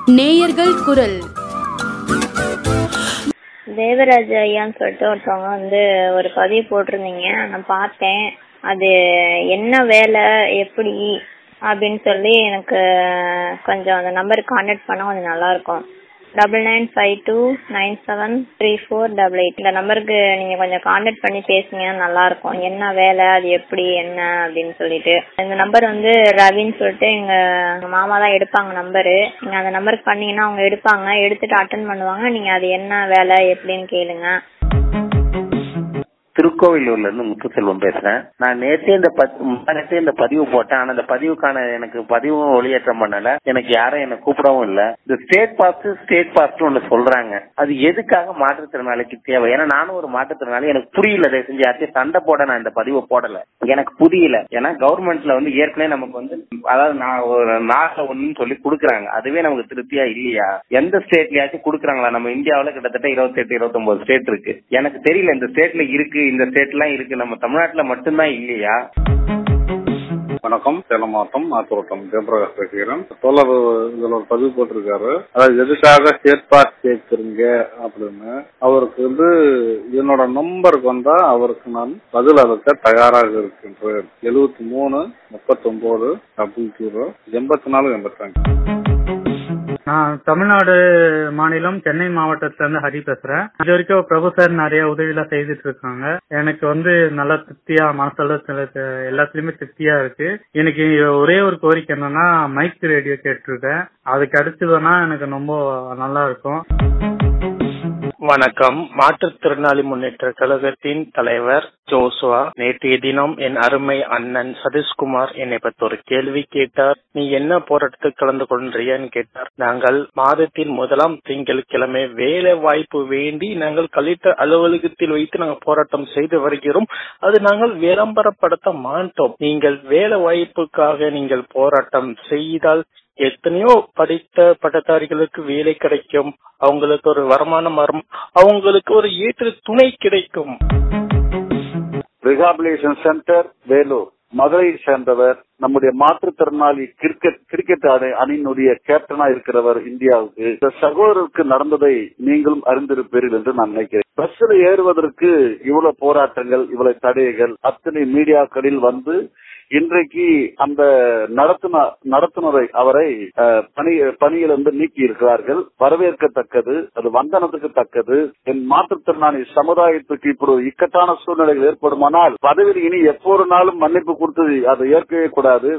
நேயர்கள் குரல் தேவராஜ ஐயான்னு சொல்லிட்டு ஒருத்தவங்க வந்து ஒரு பதிவு போட்டிருந்தீங்க நான் பார்த்தேன் அது என்ன வேலை எப்படி அப்படின்னு சொல்லி எனக்கு கொஞ்சம் அந்த நம்பருக்கு கான்டாக்ட் பண்ண கொஞ்சம் நல்லா இருக்கும் double nine five two nine seven three four double eight இந்த நம்பருக்கு நீங்க கொஞ்சம் கான்டாக்ட் பண்ணி பேசுனீங்கன்னா நல்லா இருக்கும் என்ன வேலை அது எப்படி என்ன அப்படின்னு சொல்லிட்டு இந்த நம்பர் வந்து ரவின்னு சொல்லிட்டு எங்க எங்க மாமா தான் எடுப்பாங்க நம்பரு நீங்க அந்த நம்பருக்கு பண்ணீங்கன்னா அவங்க எடுப்பாங்க எடுத்துட்டு அட்டன் பண்ணுவாங்க நீங்க அது என்ன வேலை எப்படின்னு கேளுங்க திருக்கோவிலூர்ல இருந்து முத்துசெல்வம் பேசுறேன் நான் நேற்றே இந்த பத்- முந்தா நேத்தே இந்த பதிவு போட்டேன் ஆனா இந்த பதிவுக்கான எனக்கு பதிவும் ஒளியேற்றம் பண்ணல எனக்கு யாரும் என்ன கூப்பிடவும் இல்ல இந்த ஸ்டேட் பாஸ் ஸ்டேட் பாஸ் ஒண்ணு சொல்றாங்க அது எதுக்காக மாற்றுத்திறனாளிக்கு தேவை ஏன்னா நானும் ஒரு மாற்றுத்திறனாளி எனக்கு புரியல தயவு செஞ்சு யார்ட்டையும் சண்டை போட நான் இந்த பதிவை போடல எனக்கு புரியல ஏன்னா கவர்மெண்ட்ல வந்து ஏற்கனவே நமக்கு வந்து அதாவது நான் ஒரு நாட்டில் ஒண்ணுன்னு சொல்லி கொடுக்குறாங்க அதுவே நமக்கு திருப்தியா இல்லையா எந்த ஸ்டேட்லயாச்சும் கொடுக்குறாங்களா நம்ம இந்தியாவுல கிட்டத்தட்ட இருபத்தெட்டு இருபத்தொன்பது ஸ்டேட் இருக்கு எனக்கு தெரியல இந்த ஸ்டேட்ல இருக்கு இந்த ஸ்டேட்லாம் இருக்கு நம்ம தமிழ்நாட்டுல மட்டும்தான் இல்லையா வணக்கம் சேலம் மாவட்டம் ஆத்தோட்டம் ஜெயபிரகாஷ் பேசுகிறேன் தோழர் இதுல ஒரு பதிவு போட்டிருக்காரு அதாவது எதுக்காக ஸ்டேட் பாஸ் கேட்குறீங்க அப்படின்னு அவருக்கு வந்து என்னோட நம்பருக்கு வந்தா அவருக்கு நான் பதில் அளிக்க தயாராக இருக்கின்றேன் எழுபத்தி மூணு முப்பத்தொன்பது டபுள் ஜீரோ எண்பத்தி நாலு எண்பத்தி ரெண்டு நான் தமிழ்நாடு மாநிலம் சென்னை மாவட்டத்துல இருந்து ஹரி பேசுறேன் இது வரைக்கும் பிரபு சார் நிறைய உதவிலாம் செய்துட்டு இருக்காங்க எனக்கு வந்து நல்லா திருப்தியா மனசளவு எல்லாத்துலயுமே திருப்தியா இருக்கு எனக்கு ஒரே ஒரு கோரிக்கை என்னன்னா மைக் ரேடியோ கேட்டிருக்கேன் அது கிடைச்சதுன்னா எனக்கு ரொம்ப நல்லா இருக்கும் வணக்கம் மாற்றுத்திறனாளி முன்னேற்ற கழகத்தின் தலைவர் ஜோசுவா நேற்றைய தினம் என் அருமை அண்ணன் சதீஷ்குமார் என்னை பற்றி ஒரு கேள்வி கேட்டார் நீ என்ன போராட்டத்துக்கு கலந்து கொள்றியான்னு கேட்டார் நாங்கள் மாதத்தின் முதலாம் திங்கட்கிழமை வேலை வாய்ப்பு வேண்டி நாங்கள் கலெக்டர் அலுவலகத்தில் வைத்து நாங்கள் போராட்டம் செய்து வருகிறோம் அது நாங்கள் விளம்பரப்படுத்த மாட்டோம் நீங்கள் வேலை வாய்ப்புக்காக நீங்கள் போராட்டம் செய்தால் எத்தனையோ படித்த பட்டதாரிகளுக்கு வேலை கிடைக்கும் அவங்களுக்கு ஒரு வருமானம் வரும் அவங்களுக்கு ஒரு ஏற்ற துணை கிடைக்கும் ரிஹாபிலேஷன் சென்டர் வேலூர் மதுரையை சேர்ந்தவர் நம்முடைய மாற்றுத்திறனாளி கிரிக்கெட் கிரிக்கெட் அணி அணியினுடைய கேப்டனா இருக்கிறவர் இந்தியாவுக்கு இந்த சகோதரருக்கு நடந்ததை நீங்களும் அறிந்திருப்பீர்கள் என்று நான் நினைக்கிறேன் பஸ்ஸில் ஏறுவதற்கு இவ்வளவு போராட்டங்கள் இவ்வளவு தடைகள் அத்தனை மீடியாக்களில் வந்து இன்றைக்கு அந்த நடத்துன நடத்துனரை அவரை அஹ், பணி பணியிலிருந்து நீக்கி இருக்கிறார்கள் வரவேற்கத்தக்கது அது வந்தனத்துக்கு தக்கது என் மாற்றுத்திறனாளி சமுதாயத்துக்கு இப்படி ஒரு இக்கட்டான சூழ்நிலைகள் ஏற்படுமானால் பதவியில் இனி எப்பொரு நாளும் மன்னிப்பு கொடுத்து அதை ஏற்கவே கூடாது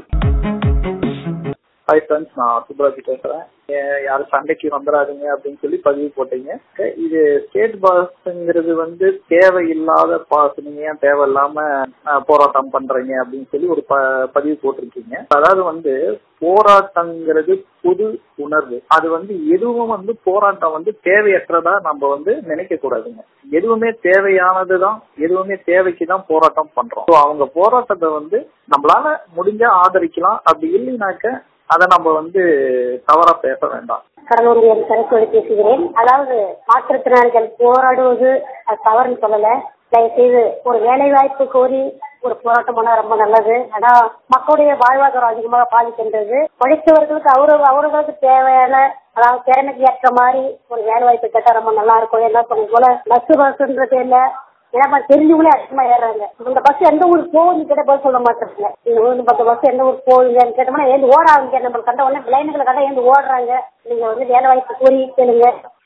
ஹாய் ஃப்ரெண்ட்ஸ் நான் சுப்ராஜ் பேசுறேன் ஏ- யாரும் சண்டைக்கு வந்துடாதீங்க அப்படின்னு சொல்லி பதிவு போட்டீங்க இது ஸ்டேட் பாஸ்ங்கிறது வந்து தேவையில்லாத பாஸ் நீங்க ஏன் தேவையில்லாம அஹ், போராட்டம் பண்றீங்க அப்படின்னு சொல்லி ஒரு ப- பதிவு போட்டிருக்கீங்க அதாவது வந்து போராட்டங்கிறது புது உணர்வு அது வந்து எதுவும் வந்து போராட்டம் வந்து தேவையற்றதா நம்ம வந்து நினைக்க கூடாதுங்க எதுவுமே தேவையானதுதான் எதுவுமே தேவைக்கு தான் போராட்டம் பண்றோம் So, அவங்க போராட்டத்தை வந்து நம்மளால முடிஞ்சா ஆதரிக்கலாம் அப்படி இல்லைனாக்க அதை நம்ம வந்து தவறா பேச வேண்டாம் கடலூர் சரக்கு பேசுகிறேன் அதாவது மாற்றுத்திறனாளிகள் போராடுவது அது தவறுன்னு சொல்லல தயவு செய்து ஒரு வேலை வாய்ப்பு கோரி ஒரு போராட்டம் பண்ணா ரொம்ப நல்லது ஆனா மக்களுடைய வாழ்வாதாரம் அதிகமாக பாதிக்கின்றது படித்தவர்களுக்கு அவரு அவர்களுக்கு தேவையான அதாவது திறமைக்கு ஏற்ற மாதிரி ஒரு வேலை வாய்ப்பு கேட்டா ரொம்ப நல்லா இருக்கும் என்ன சொன்ன போல பஸ் பஸ்ன்ற பேர்ல ஏன்னா தெரிஞ்சவங்களே அதிகமா ஏறாங்க இந்த பஸ் எந்த ஊருக்கு போகுதுன்னு கேட்ட பதில் சொல்ல மாட்டாங்க இந்த ஊருக்கு பத்து பஸ் எந்த ஊருக்கு போகுதுன்னு கேட்டோம்னா ஏந்து ஓடாங்க நம்ம கண்ட உடனே லைனுகளை கண்ட ஏந்து ஓடுறாங்க நீங்க வந்து வேலை வாய்ப்பு கூறி கேளுங்க